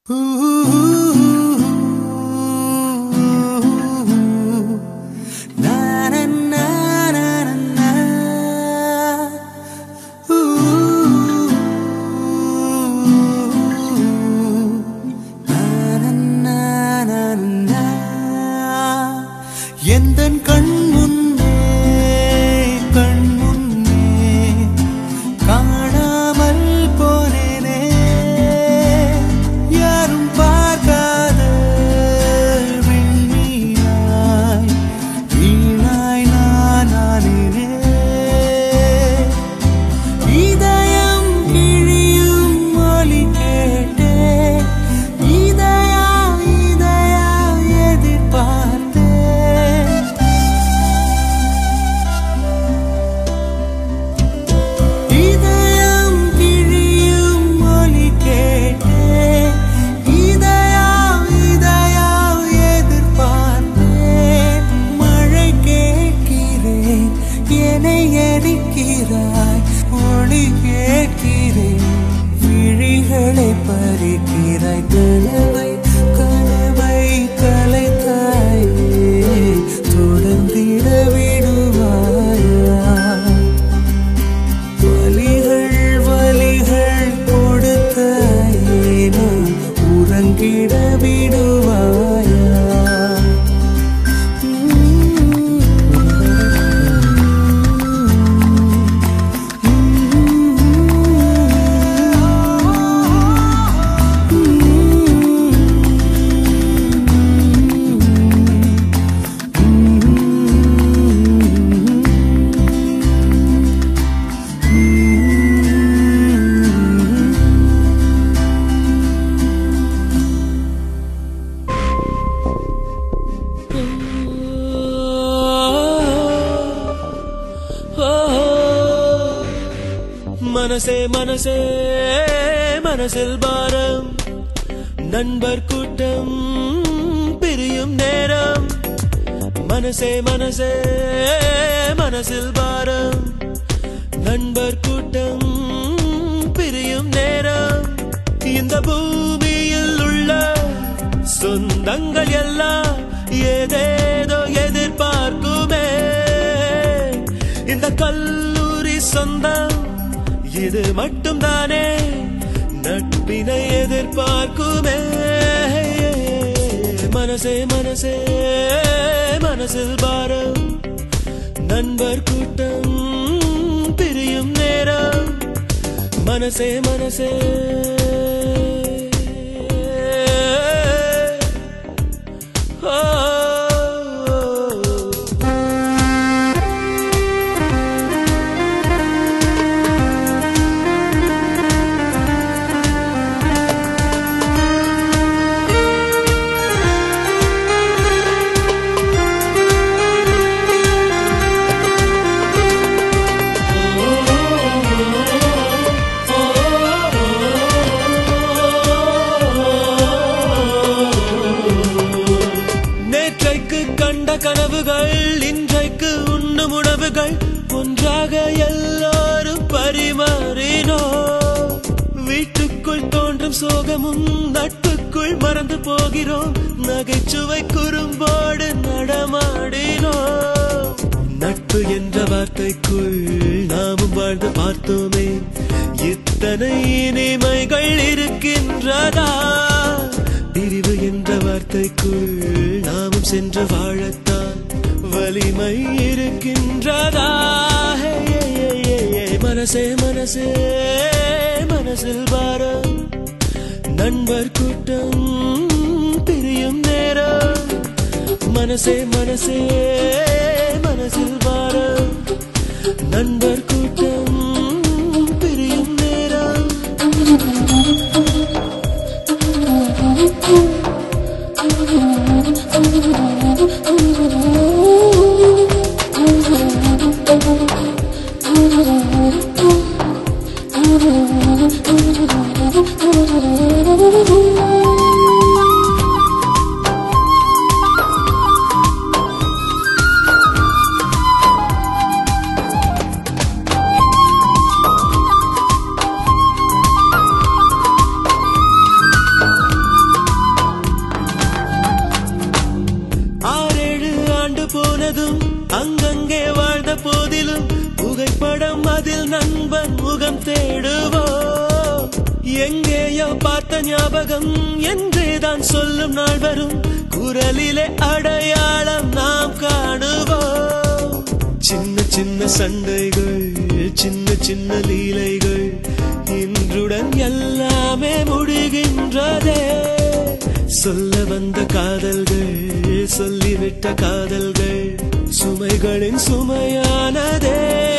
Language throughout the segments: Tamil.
எந்தன் கண் முன்னே கண் முன்னே காணாமல் போனேனே யாரும் பார்க்காத விண்மீனாய் வீணாய் நான் ஆனேனே இதயம் கிழியும் ஒலி கேட்டேன் இதயா இதயா எதிர்பார்த்தேன் இதயம் கிழியும் ஒலி கேட்டேன் இதயா இதயா எதிர்பார்த்தேன் மழை கேட்கிறேன் என்னை எரிக்கிறாய் ஒளி கேட்கிறேன் விழிகளை பறிக்கிறாய் கனவை கனவை கலைத்தாயே தொடர்ந்திட விடுவாயா வலிகள் வலிகள் கொடுத்தாயே நான் உறங்கிட விடுவாயா மனசே மனசே மனசில் பாரம் நண்பர் கூட்டம் பிரியும் நேரம் மனசே மனசே மனசில் பாரம் நண்பர் கூட்டம் பிரியும் நேரம் இந்த பூமியில் உள்ள சொந்தங்கள் எல்லாம் ஏதேதோ எதிர்பார்க்குமே இந்த கல்லூரி சொந்தம் இது மட்டும்தானே நட்பினை எதிர்பார்க்குமே மனசே மனசே மனசில் பாரம் நண்பர் கூட்டம் பிரியும் நேரம் மனசே மனசே ஓ நேற்றைக்கு கண்ட கனவுகள் இன்றைக்கு உண்ணும் உணவுகள் ஒன்றாக எல்லாரும் பரிமாறினோ வீட்டுக்குள் தோன்றும் சோகமும் நட்புக்குள் மறந்து போகிறோம் நகைச்சுவை குறும்போடு நடமாடினோ நட்பு என்ற வார்த்தைக்குள் நாமும் வாழ்ந்து பார்த்தோமே இத்தனை இனிமைகள் இருக்கின்றதா பிரிவு என்ற வார்த்தைக்குள் நாமும் சென்று வாழத்தான் வலிமை இருக்கின்றதா ஹே, ஏ, ஏ, ஏ, ஏ. மனசே மனசே மனசில் பாரம் நண்பர் கூட்டம் பிரியும் நேரம் மனசே மனசே மனசில் பாரம் நண்பர் கூட்டம் பிரியும் நேரம் ஆ மனதும் அங்கங்கே வாழ்ந்த போதிலும் புகைப்படம் அதில் நண்பன் முகம் தேடுவோ எங்கேயோ பார்த்த ஞாபகம் என்றேதான் சொல்லும் நாள் வரும் குரலிலே அடையாளம் நாம் காணுவோம் சின்ன சின்ன சண்டைகள் சின்ன சின்ன லீலைகள் இன்றுடன் எல்லாமே முடிகின்றதே சொல்ல வந்த காதல்கள் சொல்லிவிட்ட காதல்கள் சுமைகளின் சுமையானதே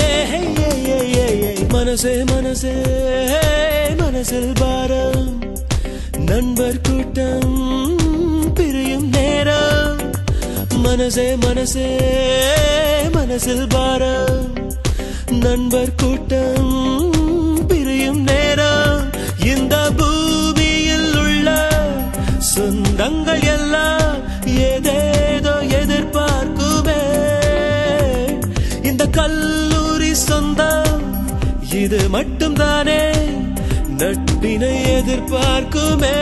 மனசே மனசே மனசில் பாரம் நண்பர் கூட்டம் பிரியும் நேரம் மனசே மனசே மனசில் பாரம் நண்பர் கூட்டம் பிரியும் நேரம் இந்த பூமியில் உள்ள சொந்தங்கள் எல்லாம் ஏதேதோ எதிர்பார்க்குமே இந்த கல்லூரி சொந்தம் இது மட்டும்தானே நட்பினை எதிர்பார்க்குமே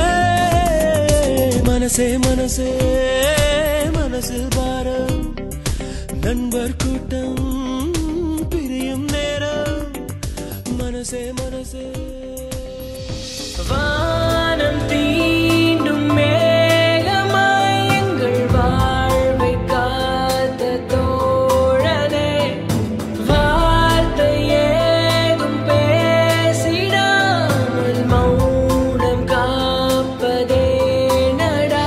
மனசே மனசே மனசில் பாரம் நண்பர் கூட்டம் பிரியும் நேரம் மனசே மனசே வானம் தீண்டும் மேகமாய் எங்கள் வாழ்வை காத்த தோழனே வார்த்தை ஏதும் பேசிடாமல் மௌனம் காப்பதே நடா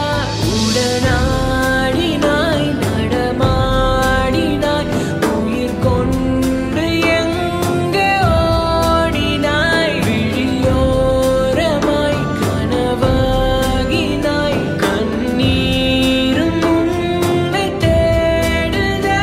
உடனாடினாய் நடமாடினாய் உயிர் கொண்டு எங்கே ஓடினாய் விழியோரமாய் கனவாகினாய் கண்ணீரும் உன்னை தேடுதே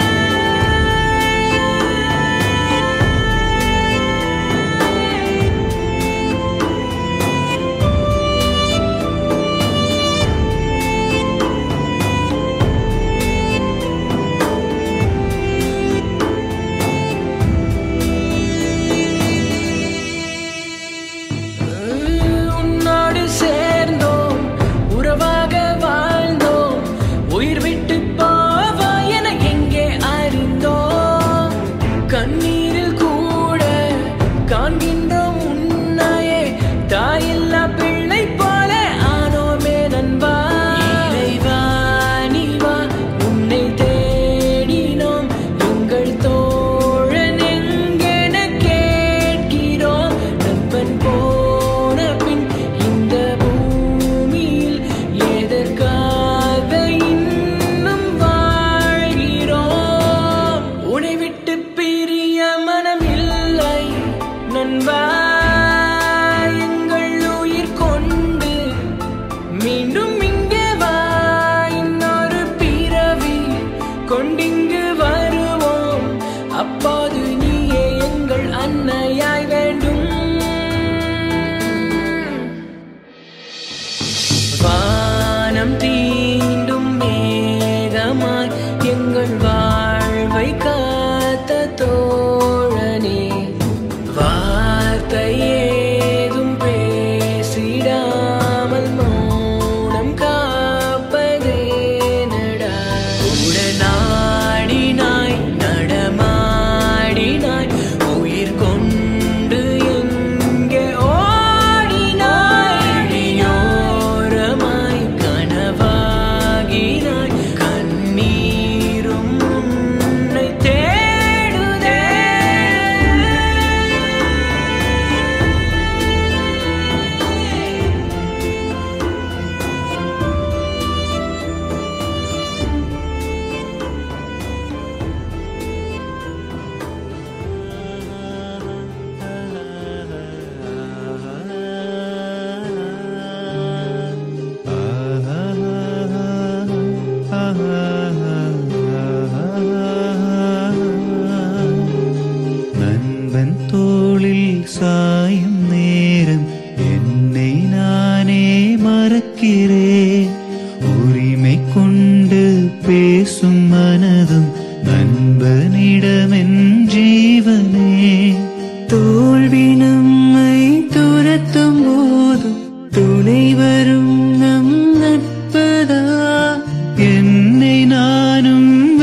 உன்னோடு சேர்ந்தோம் உறவாக வாழ்ந்தோம் உயிர் விட்டு போவா என எங்கே அறிந்தோம் கண்ணீரில் கூட காண்கின்றோம் உன்னையே தாயில்லா பிள்ளை போல ஆனோமே நண்பா இறைவா, நீ வா, உன்னை தேடினோம் எங்கள் தோழன் எங்கென கேட்கிறோம் நண்பன் போன பின் இந்த பூமியில் எதற்காக இன்னும் வாழ்கிறோம் உன்னை விட்டு பிரிய மனம் இல்லை நண்பா எங்கள் உயிர் கொண்டு மீண்டும் இங்கே வா இன்னொரு பிறவி கொண்டிங்கு வருவோம் அப்போது நீயே எங்கள் அன்னையாய் வேண்டும் வானம் தீண்டும் மேகமாய் எங்கள் வாழ்வை காத்த தோழனே வார்த்தை ஏதும் பேசிடாமல் மௌனம் காப்பதே நடா உடனாடினாய் நடமாடினாய் உயிர் கொண்டு எங்கே ஓடினாய் விழியோரமாய் கனவாகினாய் கண்ணீரும் உன்னை தேடுதே நண்பன் தோளில் சாயும் நேரம் என்னை நானே மறக்கிறேன் உரிமை கொண்டு பேசும் மனதும் நண்பனிடமென் ஜீவனே தோல்வி நம்மை துரத்தும் போதும் துணை வரும் நம் நட்பதா என்னை நானும்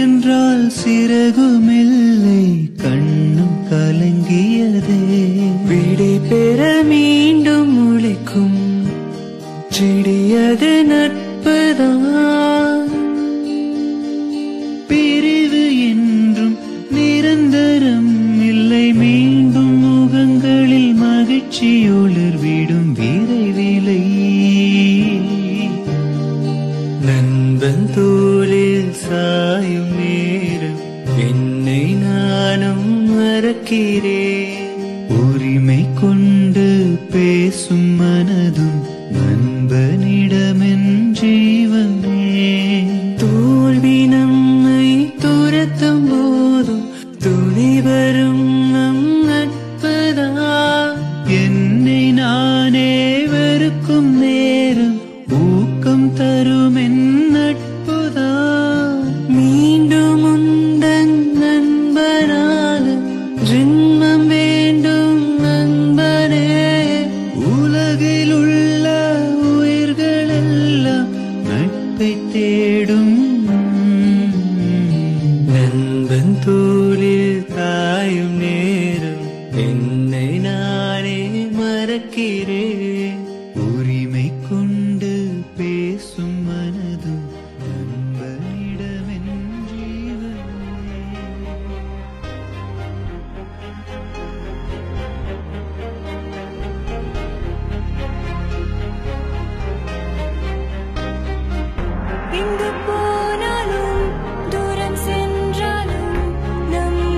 என்றால் சிறகுமில்லை கண்ணும் கலங்கியதே விடை பெற மீண்டும் முளைக்கும் செடியது நட்புதான் பிரிவு என்றும் நிரந்தரம் இல்லை மீண்டும் முகங்களில் மகிழ்ச்சி ஒளிர்விடும் விரைவிலை நண்பன் தோளில் சாயும் நேரம் என்னை நானும் மறக்கிறேன் உரிமை கொண்டு பேசும் மனதும் நண்பனிடமென் ஜீவனே தோல்வி நம்மை துரத்தும் போதும் துணை வரும் நம் நட்புதான் என்னை நானே வெறுக்கும் நேரம் ஊக்கம் தரும் என் நட்புதான் மீண்டும் உந்தன் நண்பனாக ஜென்மம் வேண்டும் நண்பனே உலகில் உள்ள உயிர்களெல்லாம் நட்பை தேடும் நண்பன் தோளில் தாயும் நேரம் என்னை நானே மறக்கிறேன் உரிமை கொண்டு பேசும் மனதும் நண்பனிடமென் ஜீவனே எங்கு போனாலும் தூரம் சென்றாலும் நம்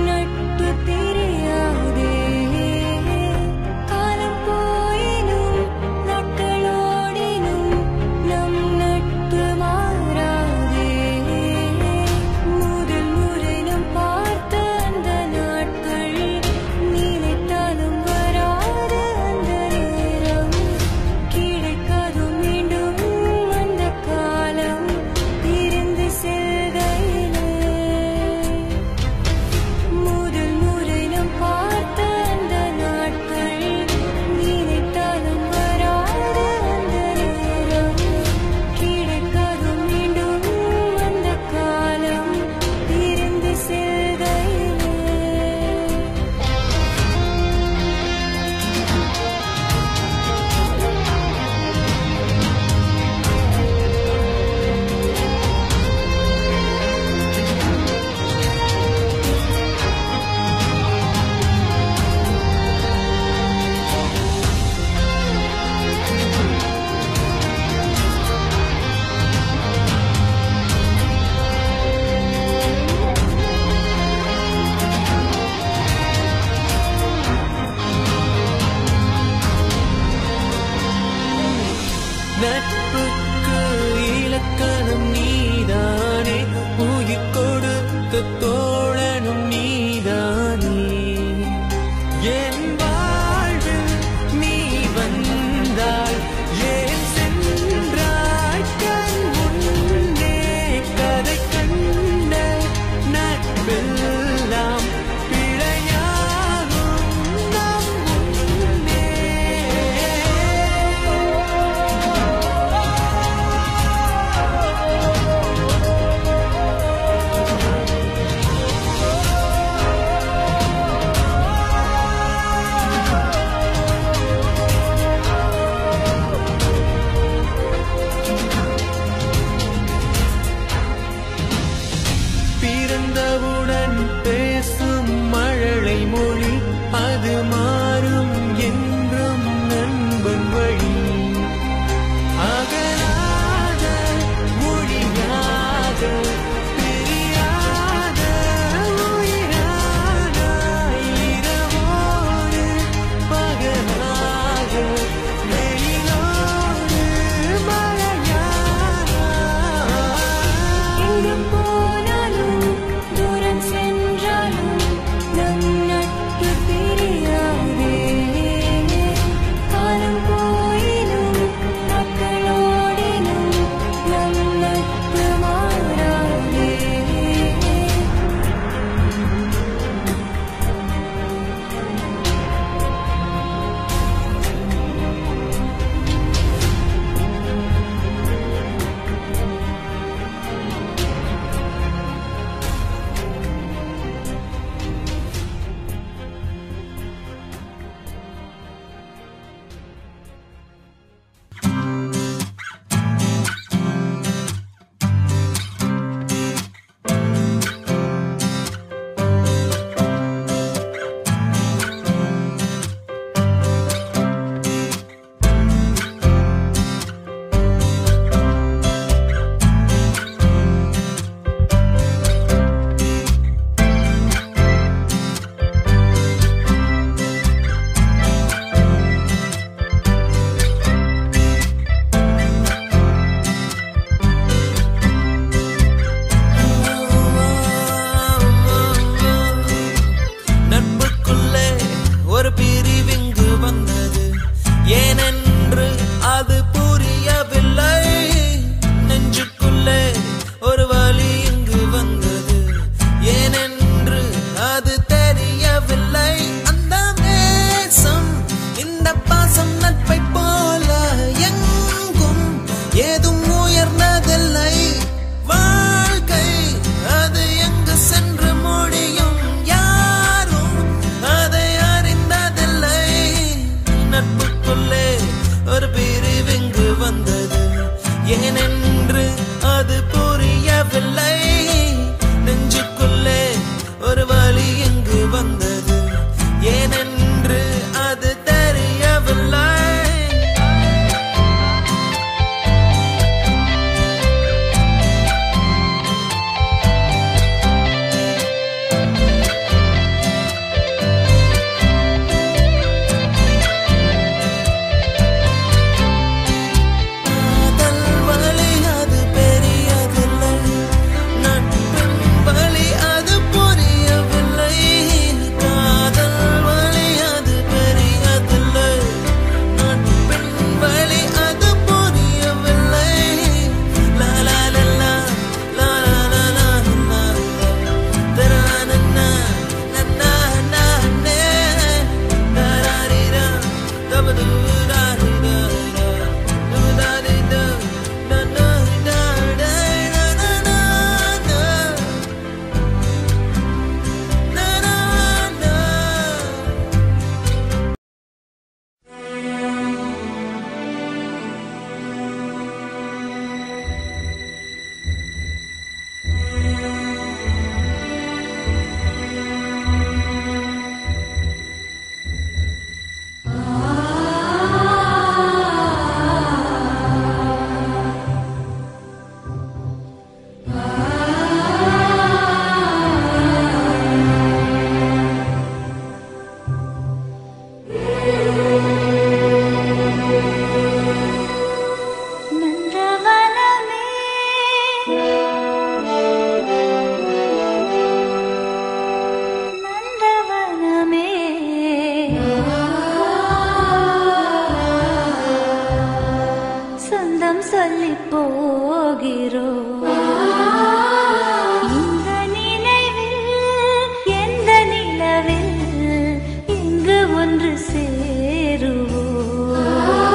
ஒன்று சேருவோம்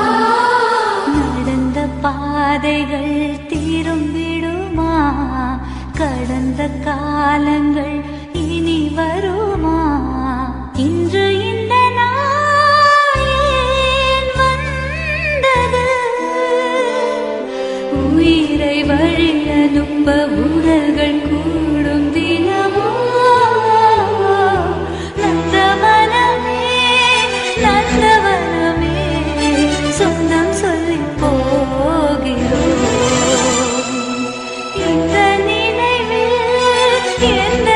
நடந்த பாதைகள் திரும்பிடுமா கடந்த காலங்கள் இனி வருமா இன்று இந்த நாள் ஏன் வந்தது உயிரை வழியனுப்ப உடல்கள் கூடும் தினமோ நந்தவனமே நந்தவனமே சொந்தம் சொல்லி போகிறோம் இந்த நினைவில் எந்த